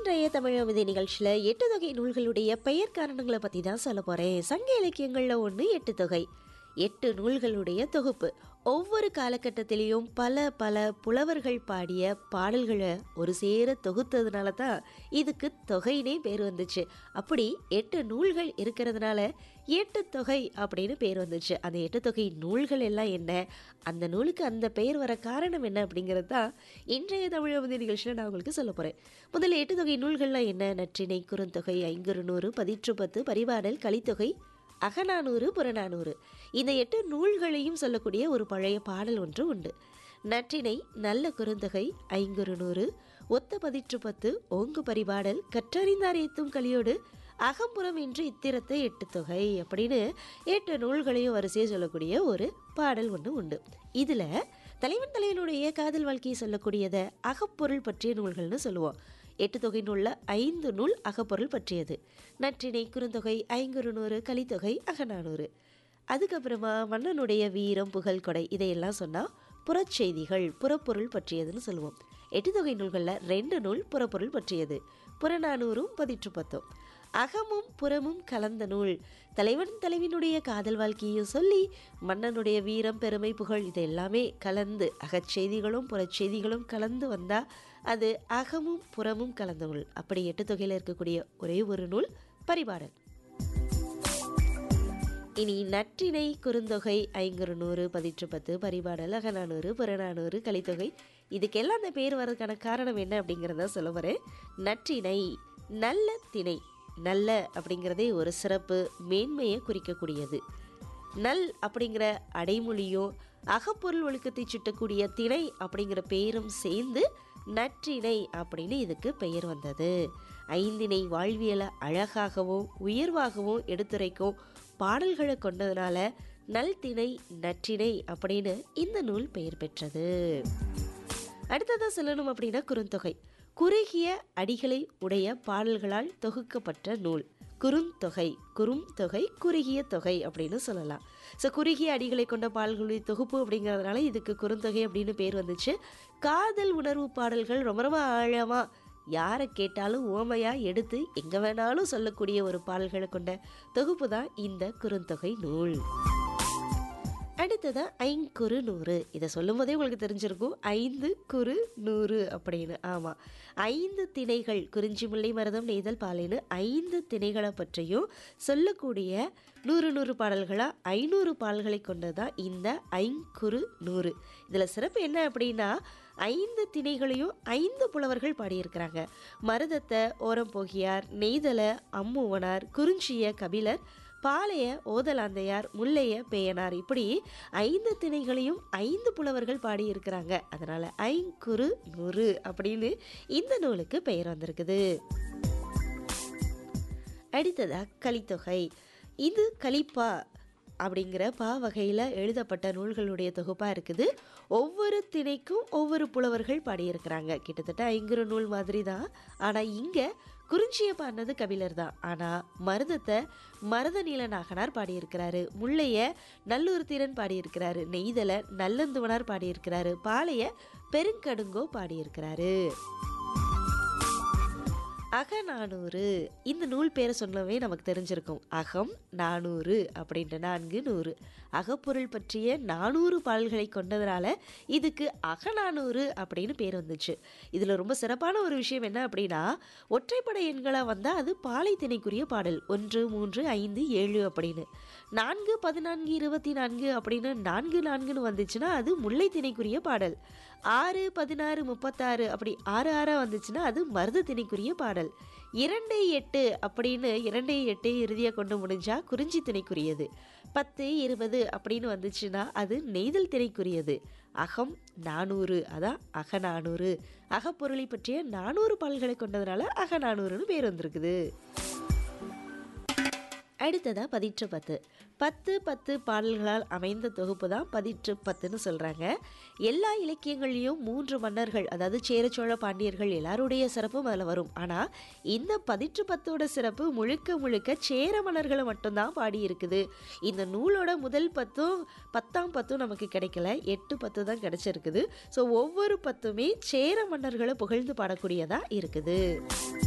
இன்றைய தமிழமதி நிகழ்ச்சியில் எட்டு தொகை நூல்களுடைய பெயர் காரணங்களை பற்றி தான் சொல்ல போகிறேன் சங்க இலக்கியங்களில் ஒன்று எட்டு தொகை எட்டு நூல்களுடைய தொகுப்பு ஒவ்வொரு காலகட்டத்திலையும் பல பல புலவர்கள் பாடிய பாடல்களை ஒரு சேர தொகுத்ததுனால தான் இதுக்கு தொகைனே பேர் வந்துச்சு அப்படி எட்டு நூல்கள் இருக்கிறதுனால எட்டு தொகை அப்படின்னு பேர் வந்துச்சு அந்த எட்டு தொகை நூல்கள் எல்லாம் என்ன அந்த நூலுக்கு அந்த பெயர் வர காரணம் என்ன அப்படிங்கிறது தான் இன்றைய தமிழமதி நிகழ்ச்சியில் நான் உங்களுக்கு சொல்ல போகிறேன் முதல்ல எட்டு தொகை நூல்கள்லாம் என்ன நற்றிணை குறுந்தொகை ஐங்குறுநூறு பதிற்று பத்து பரிபாடல் கலித்தொகை அகநானூறு புறநானூறு இந்த எட்டு நூல்களையும் சொல்லக்கூடிய ஒரு பழைய பாடல் ஒன்று உண்டு நற்றினை நல்ல குறுந்தொகை ஐங்குறுநூறு ஒத்த பதிற்று பத்து ஓங்கு பரிபாடல் கற்றறிந்தார் ஏத்தும் கலியோடு அகம்புறம் என்று இத்திரத்தை எட்டு தொகை அப்படின்னு எட்டு நூல்களையும் வரிசையை சொல்லக்கூடிய ஒரு பாடல் ஒன்று உண்டு இதில் தலைவன் தலைவனுடைய காதல் வாழ்க்கையை சொல்லக்கூடியதை அகப்பொருள் பற்றிய நூல்கள்னு சொல்லுவோம் எட்டு தொகை நூலில் ஐந்து நூல் அகப்பொருள் பற்றியது நற்றிணை குறுந்தொகை ஐங்குறுநூறு கலித்தொகை அகநானூறு அதுக்கப்புறமா மன்னனுடைய வீரம் புகழ் கொடை இதையெல்லாம் சொன்னால் புறச்செய்திகள் புறப்பொருள் பற்றியதுன்னு சொல்லுவோம் எட்டு தொகை நூல்களில் ரெண்டு நூல் புறப்பொருள் பற்றியது புறநானூறும் பதிற்று பத்தும் அகமும் புறமும் கலந்த நூல் தலைவன் தலைவினுடைய காதல் வாழ்க்கையும் சொல்லி மன்னனுடைய வீரம் பெருமை புகழ் இது எல்லாமே கலந்து அகச்செய்திகளும் புறச்செய்திகளும் கலந்து வந்தால் அது அகமும் புறமும் கலந்த நூல் அப்படி எட்டு தொகையில் இருக்கக்கூடிய ஒரே ஒரு நூல் பரிபாடல் இனி நற்றினை குறுந்தொகை ஐங்குறுநூறு பதிற்று பத்து பரிபாடல் அகநானூறு புறநானூறு கலித்தொகை இதுக்கெல்லாம் அந்த பேர் வர்றதுக்கான காரணம் என்ன அப்படிங்கிறத சொல்ல வரேன் நற்றினை நல்ல திணை நல்ல அப்படிங்கிறதே ஒரு சிறப்பு மேன்மையை குறிக்கக்கூடியது நல் அப்படிங்கிற அடைமொழியும் அகப்பொருள் ஒழுக்கத்தை சுட்டக்கூடிய திணை அப்படிங்கிற பெயரும் சேர்ந்து நற்றிணை அப்படின்னு இதுக்கு பெயர் வந்தது ஐந்திணை வாழ்வியலை அழகாகவும் உயர்வாகவும் எடுத்துரைக்கும் பாடல்களை கொண்டதுனால நல் திணை நற்றிணை அப்படின்னு இந்த நூல் பெயர் பெற்றது அடுத்ததாக சொல்லணும் அப்படின்னா குறுந்தொகை குறுகிய அடிகளை உடைய பாடல்களால் தொகுக்கப்பட்ட நூல் குறுந்தொகை குறும் தொகை குறுகிய தொகை அப்படின்னு சொல்லலாம் ஸோ குறுகிய அடிகளை கொண்ட பாடல்களுடைய தொகுப்பு அப்படிங்கிறதுனால இதுக்கு குறுந்தொகை அப்படின்னு பேர் வந்துச்சு காதல் உணர்வு பாடல்கள் ரொம்ப ரொம்ப ஆழமாக யாரை கேட்டாலும் ஓமையாக எடுத்து எங்கே வேணாலும் சொல்லக்கூடிய ஒரு பாடல்களை கொண்ட தொகுப்பு தான் இந்த குறுந்தொகை நூல் அடுத்ததான் ஐங்குறு நூறு இதை சொல்லும் போதே உங்களுக்கு தெரிஞ்சிருக்கும் ஐந்து குறு நூறு அப்படின்னு ஆமாம் ஐந்து திணைகள் குறிஞ்சி முல்லை மருதம் நெய்தல் பாலைன்னு ஐந்து திணைகளை பற்றியும் சொல்லக்கூடிய நூறு நூறு பாடல்களாக ஐநூறு பாடல்களை கொண்டதான் இந்த ஐங்குறு நூறு இதில் சிறப்பு என்ன அப்படின்னா ஐந்து திணைகளையும் ஐந்து புலவர்கள் பாடியிருக்கிறாங்க மருதத்தை ஓரம் போகியார் நெய்தலை அம்முவனார் குறிஞ்சிய கபிலர் பாளைய ஓதலாந்தையார் முல்லைய பேயனார் இப்படி ஐந்து திணைகளையும் ஐந்து புலவர்கள் பாடியிருக்கிறாங்க அதனால் ஐங்குறு நூறு அப்படின்னு இந்த நூலுக்கு பெயர் வந்திருக்குது அடுத்ததா கலித்தொகை இது கலிப்பா அப்படிங்கிற பா வகையில் எழுதப்பட்ட நூல்களுடைய தொகுப்பாக இருக்குது ஒவ்வொரு திணைக்கும் ஒவ்வொரு புலவர்கள் பாடியிருக்கிறாங்க கிட்டத்தட்ட ஐங்குறு நூல் மாதிரி தான் ஆனால் இங்கே குறிஞ்சியை பாடினது கபிலர் தான் ஆனால் மருதத்தை மருத நீலநாகனார் பாடியிருக்கிறாரு முல்லைய நல்லூர் தீரன் பாடியிருக்கிறாரு நெய்தலை நல்லந்துவனார் பாடியிருக்கிறாரு பாளைய பெருங்கடுங்கோ பாடியிருக்கிறாரு அகநானூறு இந்த நூல் பேரை சொன்னவே நமக்கு தெரிஞ்சிருக்கும் அகம் நானூறு அப்படின்ற நான்கு நூறு அகப்பொருள் பற்றிய நானூறு பாடல்களை கொண்டதுனால இதுக்கு அகநானூறு அப்படின்னு பேர் வந்துச்சு இதில் ரொம்ப சிறப்பான ஒரு விஷயம் என்ன அப்படின்னா ஒற்றைப்படை எண்களாக வந்தால் அது பாலை திணைக்குரிய பாடல் ஒன்று மூன்று ஐந்து ஏழு அப்படின்னு நான்கு பதினான்கு இருபத்தி நான்கு அப்படின்னு நான்கு நான்குன்னு வந்துச்சுன்னா அது முல்லை திணைக்குரிய பாடல் ஆறு பதினாறு முப்பத்தாறு அப்படி ஆறு ஆறாக வந்துச்சுன்னா அது மருத திணைக்குரிய பாடல் இரண்டு எட்டு அப்படின்னு இரண்டு எட்டு இறுதியாக கொண்டு முடிஞ்சா குறிஞ்சி திணைக்குரியது பத்து இருபது அப்படின்னு வந்துச்சுன்னா அது நெய்தல் திணைக்குரியது அகம் நானூறு அதான் அகநானூறு அகப்பொருளை பற்றிய நானூறு பாடல்களை கொண்டதுனால அகநானூறுன்னு பேர் வந்திருக்குது அடுத்ததாக பதிற்று பத்து பத்து பத்து பாடல்களால் அமைந்த தொகுப்பு தான் பதிற்று பத்துன்னு சொல்கிறாங்க எல்லா இலக்கியங்கள்லேயும் மூன்று மன்னர்கள் அதாவது சேரச்சோழ பாண்டியர்கள் எல்லாருடைய சிறப்பும் அதில் வரும் ஆனால் இந்த பதிற்று பத்தோட சிறப்பு முழுக்க முழுக்க சேர மன்னர்களை மட்டும்தான் பாடியிருக்குது இந்த நூலோட முதல் பத்தும் பத்தாம் பத்தும் நமக்கு கிடைக்கல எட்டு பத்து தான் கிடைச்சிருக்குது ஸோ ஒவ்வொரு பத்துமே சேர மன்னர்களை புகழ்ந்து பாடக்கூடியதாக இருக்குது